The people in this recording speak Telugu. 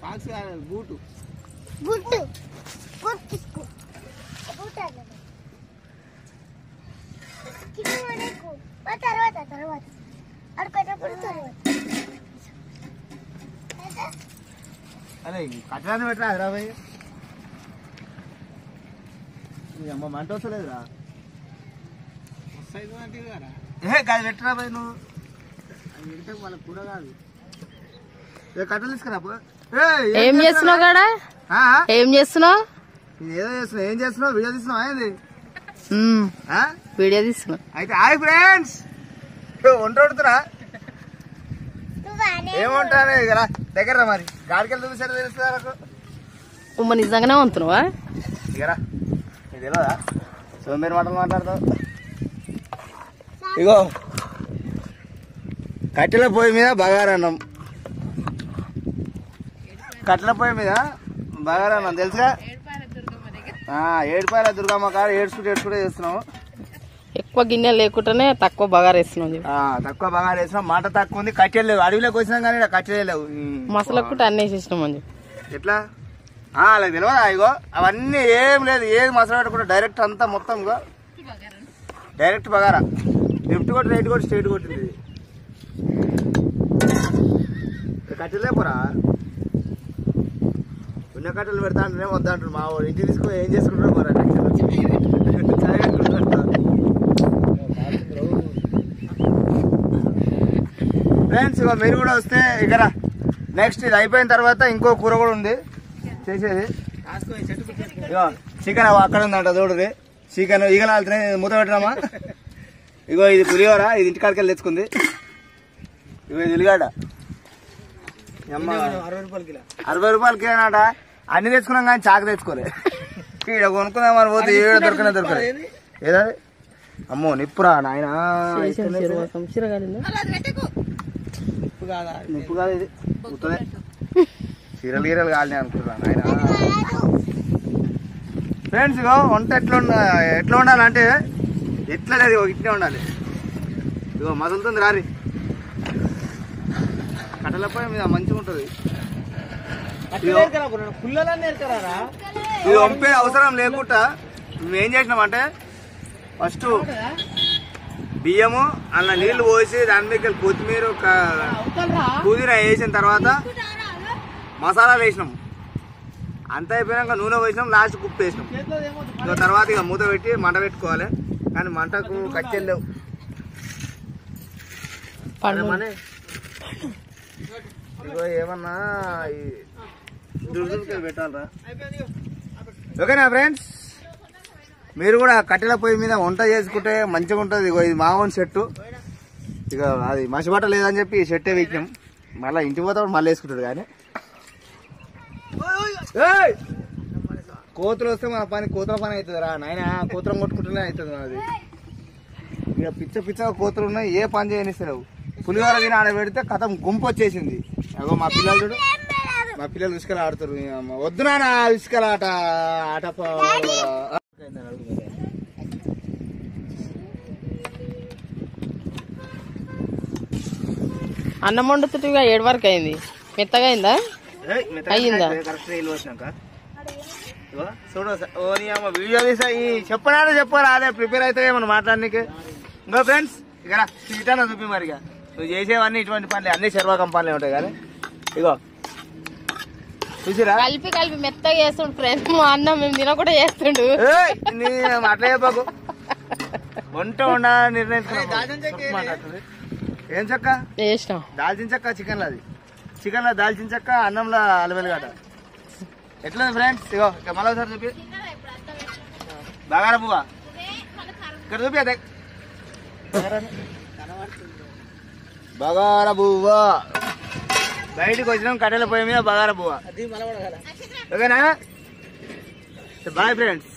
ఫాక్స్ కాదు బూటు గుడ్డు గుడ్డు గుడ్డు అన్నది కింద మనకు ఆ తర్వాత తర్వాత అడుగునేటప్పుడు తర్వాత అయితే అరే కట్టడాన్ని పెట్టరా హైదరాబాద్ అమ్మ మంట వస్తలేదురా ఏ కాదు పెట్టరా బాయ్ నువ్వు అది పెడితే వాళ్ళ కూర కాదు ఏ కట్టలు తీసుకురా పో. ఏయ్, ఏం చేస్తున్నావు కాడా ఆ? ఏం చేస్తున్నావు ఇది ఏదో చేస్తున్నావు ఏం చేస్తున్నావు వీడియో తీస్తున్నావు ఏంది మ్మ్. ఆ? వీడియో తీసుకున్నా అయితే హాయ్ ఫ్రెండ్స్ వంట వండుతున్నా నువ్వు అనే ఏమంటానే ఇక రా, దగ్గర రా మరి గాడికి వెళ్తుంది సరే తెలుస్తుందా నాకు ఉమ్మ నిజంగానే వంతున్నావా ఇగరా ఇది తెలియదా సోమేరు మాటలు మాట్లాడతావు ఇగో కట్టెల పొయ్యి మీద బగారన్నం కట్టెల పొయ్యి మీద బగారన్నం తెలుసుగా ఆ, ఏడుపాయల దుర్గమ్మ కాడ ఏడ్చుకుంటూ ఏడ్చుకుంటూ చేస్తున్నాము ఎక్కువ గిన్నెలు లేకుండానే తక్కువ బగారు వేస్తున్నావు చూడు. ఆ, తక్కువ బగారు వేసినాం మాట తక్కువ ఉంది కట్టెలు లేవు అడవిలోకి వచ్చినాం కానీ ఈడ కట్టెలే లేవు ఉమ్. మసాలా కూడా అన్నీ వేసేసినాం మంజు ఎట్లా ఆ, అలా తెలియదా ఇగో అవన్నీ ఏం లేదు ఏది మసాలా పెట్టకుండా డైరెక్ట్ అంతా మొత్తం ఇగో డైరెక్ట్ బగారా లెఫ్ట్ కొట్టి రైట్ కొట్టి స్ట్రైట్ కొట్టింది ఇది. ఇక కట్టెలే పోరా ఉన్న కట్టెలు పెడతా అంటే వద్దా అంటాడు మా వాడు ఇంటికి తీసుకుని ఏం చేసుకుంటాడు పోరా చాయ్ పెట్టుకుంటాడు. ఫ్రెండ్స్ ఇక మీరు కూడా వస్తే ఇక నెక్స్ట్ ఇది అయిపోయిన తర్వాత ఇంకో కూర కూడా ఉంది చేసేది ఇగో చికెన్ అక్కడ ఉందంట చూడది చికెన్ ఈగలు ఆలుతున్నాయి మూత పెట్టడమా ఇగో ఇది పులిహోర ఇది ఇంటికాడికి వెళ్ళి తెచ్చుకుంది ఇగో ఇది ఉల్లిగడ్డ అమ్మ, అరవై రూపాయలు కిలోనాట అన్ని తెచ్చుకున్నాం కానీ చాకు తెచ్చుకోలే ఇక్కడ కొనుక్కుందాం అని పోతే ఏడు దొరకనే దొరకలే ఏదా అమ్మో నిప్పురా నాయన చేసాం శిరవాకం శిరగాలిందా నిప్పు కాదు ఇది ఉత్తదే చీరలు గీరలు కాలనే అనుకుంటున్నా నాయన ఫ్రెండ్స్ ఇగో వంట ఎట్లా ఉండ ఎట్లా ఉండాలంటే ఎట్లా లేదు ఇగో ఇట్లే ఉండాలి ఇగో మసులుతుంది రారి కట్టెలపై మీద మంచిగా ఉంటుంది ఇది వంపే అవసరం లేకుండా మేము ఏం చేసినామంటే ఫస్ట్ బియ్యము అలా నీళ్లు పోసి దాని మీద కొత్తిమీర క- పుదీనా వేసిన తర్వాత మసాలాలు వేసినాం అంత అయిపోయినాక నూనె వేసినాం లాస్ట్ కుప్పు వేసినాం ఇక తర్వాత ఇక మూత పెట్టి మంట పెట్టుకోవాలి కానీ మంటకు కట్టెలు లేవు పండు మనే ఇగో ఏమన్నా ఈ దుర్దులకి పెట్టాలరా ఓకేనా ఫ్రెండ్స్ మీరు కూడా కట్టెల పొయ్యి మీద వంట చేసుకుంటే మంచిగా ఉంటుంది ఇగో ఇది మామూలు చెట్టు ఇక అది మసిబట్ట లేదని చెప్పి ఈ చెట్టే వీకినాం మళ్ళీ ఇంటికి పోతాడు మళ్ళీ వేసుకుంటాడు కానీ ఏయ్! కోతులు వస్తే మన పని కోతుల పని అవుతుంది రా నాయన కోతులం కొట్టుకుంటూనే అవుతుంది మనది ఇక పిచ్చ పిచ్చ కోతులు ఉన్నాయి ఏ పని చేయనిస్తలేవు పులిహోర తిని ఆడ పెడితే కథం గుంపు వచ్చేసింది అగో మా పిల్లలు చూడు మా పిల్లలు ఇసుకలు ఆడుతారు ఈ అమ్మ. వద్దు నాన్న ఇసుకల ఆట ఆట ప- అన్నం వండుతుంటిగా ఏడు వరకు అయింది మెత్తగా అయిందా ఏయ్, మెత్తగా అయ్యిందా? అయితే కరెక్ట్ నీళ్ళు పోసినాక ఇగో చూడు ఒకసారి. ఓ నీ అమ్మ వీడియో తీసా ఈ చెప్పనా చెప్పాలి అదే ప్రిపేర్ అయితే ఏమన్నా మాట్లాడనీకి ఇంకో ఫ్రెండ్స్ ఇక ఇటానా చూపి మరి ఇక నువ్వు చేసేవన్నీ ఇటువంటి పనులే అన్ని శర్వాకం పనులే ఉంటాయి కానీ ఇగో చూసిరా కలిపి కలిపి మెత్తగా చేస్తుండు ఫ్రెండ్ మా అన్నం మేము తినకుండా చేస్తుండు ఏయ్, నీ అట్లా చెప్పకు వంట వండ నిర్ణయించుకున్నా మాట్లాడుతుంది ఏం చక్క చేసినాం దాల్చిన చెక్క చికెన్ అది చికెన్ లో దాల్చిన చెక్క అన్నంలో అలవెల్ గట ఎట్లా ఫ్రెండ్స్ ఇగో ఇక మళ్ళీ ఒకసారి చూపి బగారా పువ్వా ఇక్కడ చూపి అదే బగారా పువ్వా బయటికి వచ్చినాం కట్టెల పొయ్యి మీద బగారా పువ్వా ఓకేనా బాయ్ ఫ్రెండ్స్